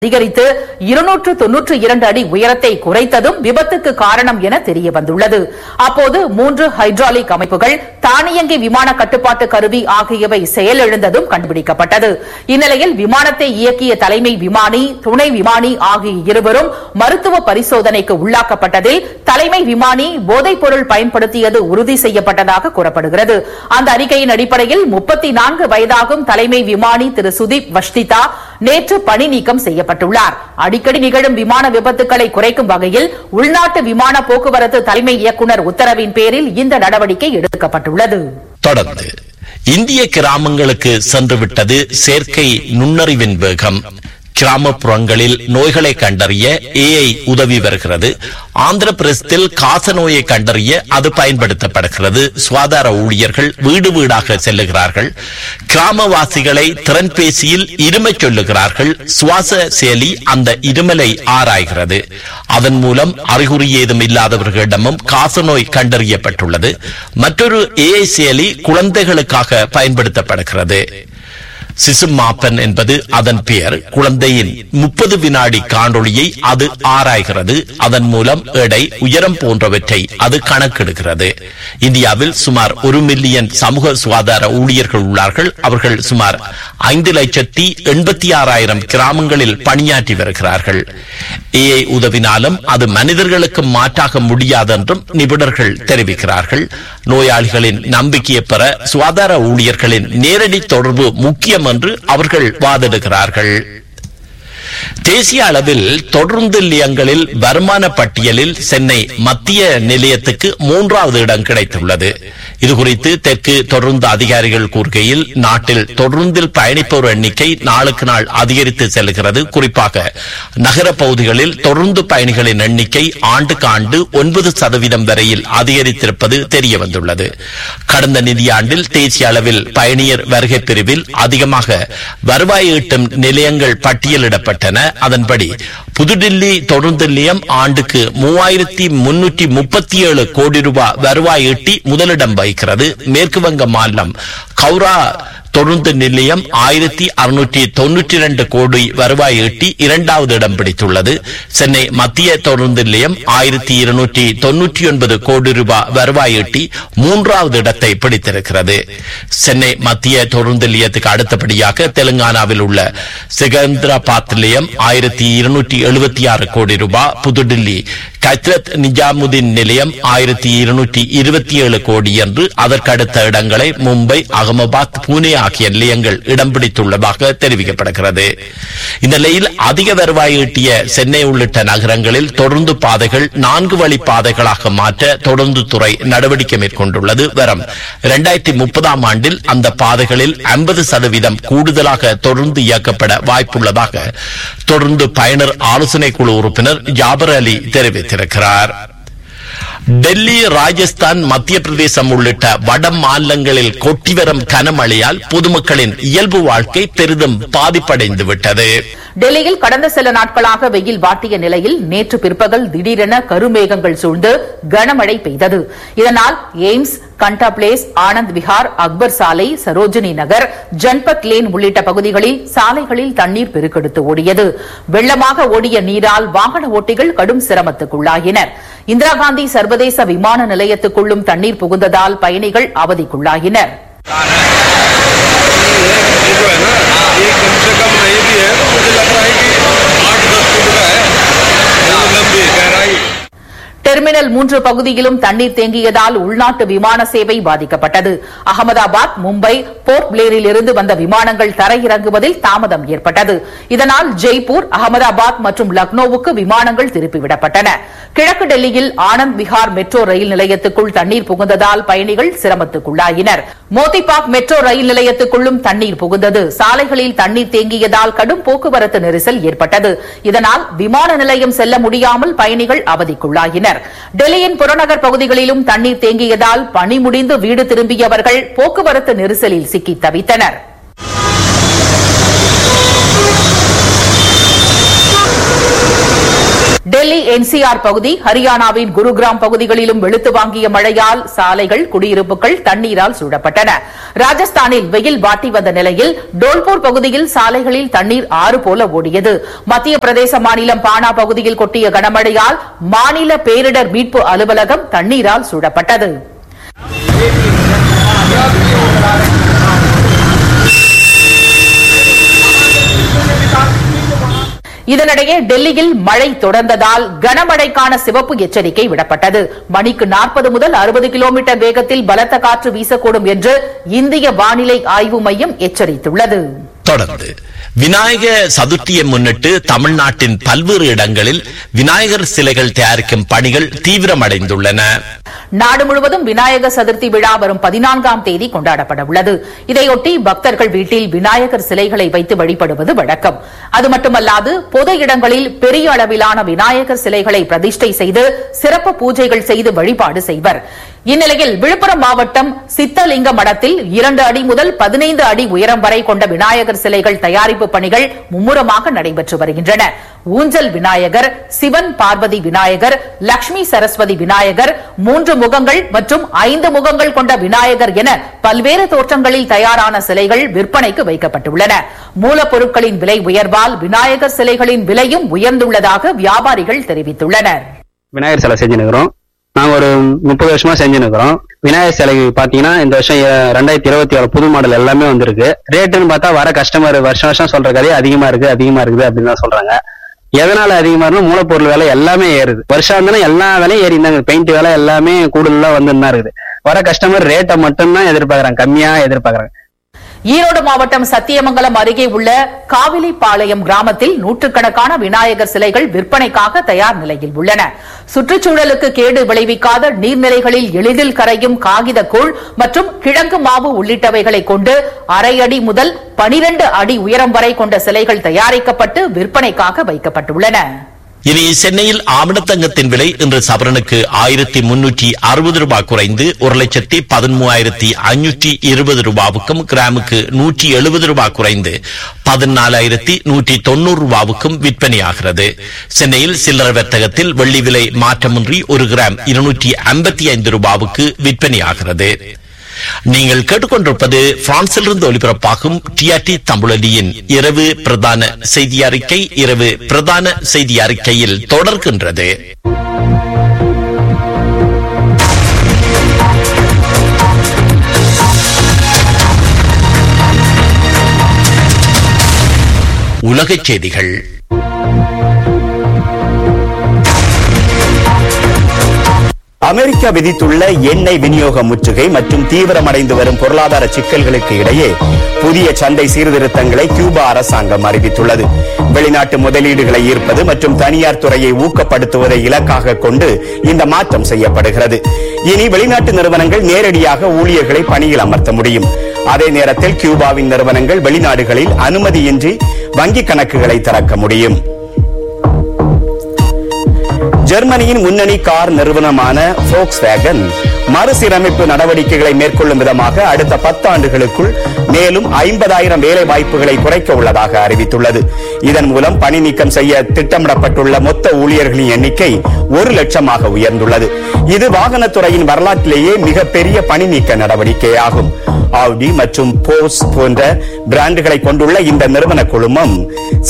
அதிகரித்து இருநூற்று தொன்னூற்று இரண்டு அடி உயரத்தை குறைத்ததும் விபத்துக்கு காரணம் என தெரிய வந்துள்ளது அப்போது மூன்று ஹைட்ராலிக் அமைப்புகள் தானியங்கி விமான கட்டுப்பாட்டு கருவி ஆகியவை செயலிழந்ததும் கண்டுபிடிக்கப்பட்டது இந்நிலையில் விமானத்தை இயக்கிய தலைமை விமானி துணை விமானி ஆகிய இருவரும் மருத்துவ பரிசோதனைக்கு உள்ளாக்கப்பட்டதில் தலைமை விமானி போதைப் பொருள் பயன்படுத்தியது உறுதி செய்யப்பட்டதாக கூறப்படுகிறது அந்த அறிக்கையின் அடிப்படையில் முப்பத்தி நான்கு வயதாகும் தலைமை விமானி திரு சுதீப் வஷ்திதா நேற்று பணி நீக்கம் செய்யப்பட்டுள்ளார் அடிக்கடி நிகழும் விமான விபத்துக்களை குறைக்கும் வகையில் உள்நாட்டு விமான போக்குவரத்து தலைமை இயக்குநர் உத்தரவின் பேரில் இந்த நடவடிக்கை எடுக்கப்பட்டுள்ளது தொடர்ந்து இந்திய கிராமங்களுக்கு சென்று விட்டது செயற்கை நுண்ணறிவின் வேகம் கிராமப்புறங்களில் நோய்களை கண்டறிய ஏஐ உதவி வருகிறது ஆந்திர பிரதேசத்தில் காச நோயை கண்டறிய அது பயன்படுத்தப்படுகிறது சுகாதார ஊழியர்கள் வீடு வீடாக செல்லுகிறார்கள் கிராமவாசிகளை திறன்பேசியில் இருமை சொல்லுகிறார்கள் சுவாச செயலி அந்த இருமலை ஆராய்கிறது அதன் மூலம் அறிகுறி ஏதும் இல்லாதவர்களிடமும் காசநோய் கண்டறியப்பட்டுள்ளது மற்றொரு ஏஐ செயலி குழந்தைகளுக்காக பயன்படுத்தப்படுகிறது சிசுமாப்பன் என்பது அதன் பெயர் குழந்தையின் முப்பது வினாடி காணொளியை அது ஆராய்கிறது அதன் மூலம் எடை உயரம் போன்றவற்றை அது கணக்கெடுக்கிறது இந்தியாவில் சுமார் ஒரு மில்லியன் சமூக சுகாதார ஊழியர்கள் உள்ளார்கள் அவர்கள் சுமார் ஐந்து லட்சத்தி எண்பத்தி ஆறாயிரம் கிராமங்களில் பணியாற்றி வருகிறார்கள் ஏஐ உதவினாலும் அது மனிதர்களுக்கு மாற்றாக முடியாதென்றும் நிபுணர்கள் தெரிவிக்கிறார்கள் நோயாளிகளின் நம்பிக்கையை பெற சுகாதார ஊழியர்களின் நேரடி தொடர்பு முக்கியம் என்று அவர்கள் வாதிடுகிறார்கள் தேசிய அளவில் தொடர்ந்து நிலையங்களில் வருமான பட்டியலில் சென்னை மத்திய நிலையத்துக்கு மூன்றாவது இடம் கிடைத்துள்ளது இதுகுறித்து தெற்கு தொடர்ந்து அதிகாரிகள் கூறுகையில் நாட்டில் தொடர்ந்தில் பயணிப்போர் எண்ணிக்கை நாளுக்கு நாள் அதிகரித்து செல்கிறது குறிப்பாக நகர பகுதிகளில் தொடர்ந்து பயணிகளின் எண்ணிக்கை ஆண்டுக்கு ஆண்டு ஒன்பது சதவீதம் வரையில் அதிகரித்திருப்பது தெரிய வந்துள்ளது கடந்த நிதியாண்டில் தேசிய அளவில் பயணியர் வருகை பிரிவில் அதிகமாக வருவாய் ஈட்டும் நிலையங்கள் பட்டியலிடப்பட்டன அதன்படி புதுடில்லி தொடர்ந்து நிலையம் ஆண்டுக்கு மூவாயிரத்தி முன்னூற்றி முப்பத்தி ஏழு கோடி ரூபாய் வருவாய் ஈட்டி முதலிடம் வகிக்கிறது மேற்கு வங்க மாநிலம் கௌரா தொடர்ந்து நிலையம் ஆயிரத்தி அறுநூற்றி தொன்னூற்றி இரண்டு கோடி வருவாய் ஈட்டி இரண்டாவது இடம் பிடித்துள்ளது சென்னை மத்திய தொடர்ந்து நிலையம் ஆயிரத்தி இருநூற்றி தொன்னூற்றி ஒன்பது கோடி ரூபாய் வருவாய் ஈட்டி மூன்றாவது இடத்தை பிடித்திருக்கிறது சென்னை மத்திய தொடர்ந்து நிலையத்துக்கு அடுத்தபடியாக தெலுங்கானாவில் உள்ள சிகந்திராபாத் நிலையம் ஆயிரத்தி இருநூற்றி எழுபத்தி ஆறு கோடி ரூபாய் புதுடில்லி கத்ரத் நிஜாமுதீன் நிலையம் ஆயிரத்தி இருநூற்றி இருபத்தி ஏழு கோடி என்று அதற்கடுத்த இடங்களை மும்பை அகமதாபாத் புனே ஆகிய நிலையங்கள் இடம் பிடித்துள்ளதாக தெரிவிக்கப்படுகிறது இந்த நிலையில் அதிக வருவாய் ஈட்டிய சென்னை உள்ளிட்ட நகரங்களில் தொடர்ந்து பாதைகள் நான்கு வழி பாதைகளாக மாற்ற தொடர்ந்து துறை நடவடிக்கை மேற்கொண்டுள்ளது வரும் இரண்டாயிரத்தி முப்பதாம் ஆண்டில் அந்த பாதைகளில் ஐம்பது சதவீதம் கூடுதலாக தொடர்ந்து இயக்கப்பட வாய்ப்புள்ளதாக தொடர்ந்து பயனர் ஆலோசனை குழு உறுப்பினர் ஜாபர் அலி தெரிவித்திருக்கிறார் டெல்லி ராஜஸ்தான் மத்திய பிரதேசம் உள்ளிட்ட வட மாநிலங்களில் கொட்டி வரும் கனமழையால் பொதுமக்களின் இயல்பு வாழ்க்கை பெரிதும் பாதிப்படைந்து விட்டது டெல்லியில் கடந்த சில நாட்களாக வெயில் வாட்டிய நிலையில் நேற்று பிற்பகல் திடீரென கருமேகங்கள் சூழ்ந்து கனமழை பெய்தது இதனால் எய்ம்ஸ் கண்டா பிளேஸ் ஆனந்த் விஹார் அக்பர் சாலை சரோஜினி நகர் ஜன்பத் லேன் உள்ளிட்ட பகுதிகளில் சாலைகளில் தண்ணீர் பெருக்கெடுத்து ஓடியது வெள்ளமாக ஓடிய நீரால் வாகன ஓட்டிகள் கடும் சிரமத்துக்குள்ளாகினர் இந்திரா காந்தி சர்வதேச விமான நிலையத்துக்குள்ளும் தண்ணீர் புகுந்ததால் பயணிகள் அவதிக்குள்ளாகினர் ये जो है ना ये कम से कम नहीं भी है तो मुझे लग रहा है कि आठ दस फुट का है बहुत लंबी गहराई டெர்மினல் மூன்று பகுதியிலும் தண்ணீர் தேங்கியதால் உள்நாட்டு விமான சேவை பாதிக்கப்பட்டது அகமதாபாத் மும்பை போர்ட் பிளேரில் இருந்து வந்த விமானங்கள் தரையிறங்குவதில் தாமதம் ஏற்பட்டது இதனால் ஜெய்ப்பூர் அகமதாபாத் மற்றும் லக்னோவுக்கு விமானங்கள் திருப்பிவிடப்பட்டன கிழக்கு டெல்லியில் ஆனந்த் விஹார் மெட்ரோ ரயில் நிலையத்துக்குள் தண்ணீர் புகுந்ததால் பயணிகள் சிரமத்துக்குள்ளாயினர் மோதிபாக் மெட்ரோ ரயில் நிலையத்துக்குள்ளும் தண்ணீர் புகுந்தது சாலைகளில் தண்ணீர் தேங்கியதால் கடும் போக்குவரத்து நெரிசல் ஏற்பட்டது இதனால் விமான நிலையம் செல்ல முடியாமல் பயணிகள் அவதிக்குள்ளாயினர் டெல்லியின் புறநகர் பகுதிகளிலும் தண்ணீர் தேங்கியதால் பணி முடிந்து வீடு திரும்பியவர்கள் போக்குவரத்து நெரிசலில் சிக்கி தவித்தனர் டெல்லி என்சிஆர் பகுதி ஹரியானாவின் குருகிராம் பகுதிகளிலும் வெளுத்து வாங்கிய மழையால் சாலைகள் குடியிருப்புகள் தண்ணீரால் சூழப்பட்டன ராஜஸ்தானில் வெயில் வாட்டி வந்த நிலையில் டோல்பூர் பகுதியில் சாலைகளில் தண்ணீர் ஆறு போல ஓடியது மத்திய பிரதேச மாநிலம் பானா பகுதியில் கொட்டிய கனமழையால் மாநில பேரிடர் மீட்பு அலுவலகம் தண்ணீரால் சூழப்பட்டது இதனிடையே டெல்லியில் மழை தொடர்ந்ததால் கனமழைக்கான சிவப்பு எச்சரிக்கை விடப்பட்டது மணிக்கு நாற்பது முதல் அறுபது கிலோமீட்டர் வேகத்தில் பலத்த காற்று வீசக்கூடும் என்று இந்திய வானிலை ஆய்வு மையம் எச்சரித்துள்ளது தொடர்ந்து விநாயக சதுர்த்தியை முன்னிட்டு தமிழ்நாட்டின் பல்வேறு இடங்களில் விநாயகர் சிலைகள் தயாரிக்கும் பணிகள் தீவிரமடைந்துள்ளன நாடு முழுவதும் விநாயகர் சதுர்த்தி விழா வரும் பதினான்காம் தேதி கொண்டாடப்பட உள்ளது இதையொட்டி பக்தர்கள் வீட்டில் விநாயகர் சிலைகளை வைத்து வழிபடுவது வழக்கம் அது மட்டுமல்லாது பொது இடங்களில் பெரிய அளவிலான விநாயகர் சிலைகளை பிரதிஷ்டை செய்து சிறப்பு பூஜைகள் செய்து வழிபாடு செய்வர் இந்நிலையில் விழுப்புரம் மாவட்டம் சித்தலிங்க மடத்தில் இரண்டு அடி முதல் பதினைந்து அடி உயரம் வரை கொண்ட விநாயகர் சிலைகள் தயாரிப்பு பணிகள் மும்முரமாக நடைபெற்று வருகின்றன ஊஞ்சல் விநாயகர் சிவன் பார்வதி விநாயகர் லட்சுமி சரஸ்வதி விநாயகர் மூன்று முகங்கள் மற்றும் ஐந்து முகங்கள் கொண்ட விநாயகர் என பல்வேறு தோற்றங்களில் தயாரான சிலைகள் விற்பனைக்கு வைக்கப்பட்டுள்ளன மூலப்பொருட்களின் விலை உயர்வால் விநாயகர் சிலைகளின் விலையும் உயர்ந்துள்ளதாக வியாபாரிகள் தெரிவித்துள்ளனர் விநாயகர் சிலை செஞ்சுனுக்கிறோம் நாங்க ஒரு முப்பது வருஷமா செஞ்சுனுக்கிறோம் விநாயகர் சிலை பாத்தீங்கன்னா இந்த வருஷம் எ- ரெண்டாயிரத்தி இருபத்தி ஏழு புது மாடல் எல்லாமே வந்திருக்கு ரேட்டுன்னு பார்த்தா வர கஸ்டமர் வருஷம் வருஷம் சொல்ற கதையே அதிகமா இருக்கு அதிகமா இருக்குது அப்படின்னு தான் சொல்றாங்க எதனால அதிகமா இருக்குன்னா மூலப்பொருள் விலை எல்லாமே ஏறுது வருஷம் இருந்தாலும் எல்லா விலையும் ஏறி இருந்தாங்க பெயிண்ட் விலை எல்லாமே கூடுதலா வந்து தான் இருக்குது வர கஸ்டமர் ரேட்டை மட்டும்தான் எதிர்பார்க்கறாங்க கம்மியா எதிர்பார்க்கறாங்க ஈரோடு மாவட்டம் சத்தியமங்கலம் அருகே உள்ள காவிலிப்பாளையம் கிராமத்தில் நூற்றுக்கணக்கான விநாயகர் சிலைகள் விற்பனைக்காக தயார் நிலையில் உள்ளன சுற்றுச்சூழலுக்கு கேடு விளைவிக்காத நீர்நிலைகளில் எளிதில் கரையும் காகித கூழ் மற்றும் கிழங்கு மாவு உள்ளிட்டவைகளை கொண்டு அரை அடி முதல் பனிரண்டு அடி உயரம் வரை கொண்ட சிலைகள் தயாரிக்கப்பட்டு விற்பனைக்காக வைக்கப்பட்டுள்ளன இனி சென்னையில் ஆமணத்தங்கத்தின் விலை இன்று சவரனுக்கு ஆயிரத்தி முன்னூற்றி அறுபது ரூபாய் குறைந்து ஒரு லட்சத்தி பதிமூவாயிரத்தி ஐநூற்றி இருபது ரூபாவுக்கும் கிராமுக்கு நூற்றி எழுபது ரூபாய் குறைந்து பதினாலாயிரத்தி நூற்றி தொண்ணூறு ரூபாவுக்கும் விற்பனையாகிறது சென்னையில் சில்லறை வர்த்தகத்தில் வெள்ளி விலை மாற்றமின்றி ஒரு கிராம் இருநூற்றி ஐம்பத்தி ஐந்து ரூபாவுக்கு விற்பனையாகிறது நீங்கள் கேட்டுக்கொண்டிருப்பது பிரான்சிலிருந்து ஒலிபரப்பாகும் டிஆர்டி தமிழொலியின் இரவு பிரதான செய்தி அறிக்கை இரவு பிரதான செய்தி அறிக்கையில் தொடர்கின்றது உலகச் செய்திகள் அமெரிக்கா விதித்துள்ள எண்ணெய் விநியோக முற்றுகை மற்றும் தீவிரமடைந்து வரும் பொருளாதார சிக்கல்களுக்கு இடையே புதிய சந்தை சீர்திருத்தங்களை கியூபா அரசாங்கம் அறிவித்துள்ளது வெளிநாட்டு முதலீடுகளை ஈர்ப்பது மற்றும் தனியார் துறையை ஊக்கப்படுத்துவதை இலக்காக கொண்டு இந்த மாற்றம் செய்யப்படுகிறது இனி வெளிநாட்டு நிறுவனங்கள் நேரடியாக ஊழியர்களை பணியில் அமர்த்த முடியும் அதே நேரத்தில் கியூபாவின் நிறுவனங்கள் வெளிநாடுகளில் அனுமதியின்றி வங்கிக் கணக்குகளை திறக்க முடியும் ஜெர்மனியின் முன்னணி கார் நிறுவனமான Volkswagen மறுசீரமைப்பு நடவடிக்கைகளை மேற்கொள்ளும் விதமாக அடுத்த பத்து ஆண்டுகளுக்குள் மேலும் ஐம்பதாயிரம் வேலை வாய்ப்புகளை குறைக்க உள்ளதாக அறிவித்துள்ளது இதன் மூலம் பணி நீக்கம் செய்ய திட்டமிடப்பட்டுள்ள மொத்த ஊழியர்களின் எண்ணிக்கை ஒரு லட்சமாக உயர்ந்துள்ளது இது வாகனத்துறையின் வரலாற்றிலேயே மிகப்பெரிய பணி நீக்க நடவடிக்கையாகும் ஆடி மற்றும் போஸ் போன்ற பிராண்டுகளை கொண்டுள்ள இந்த நிறுவன குழுமம்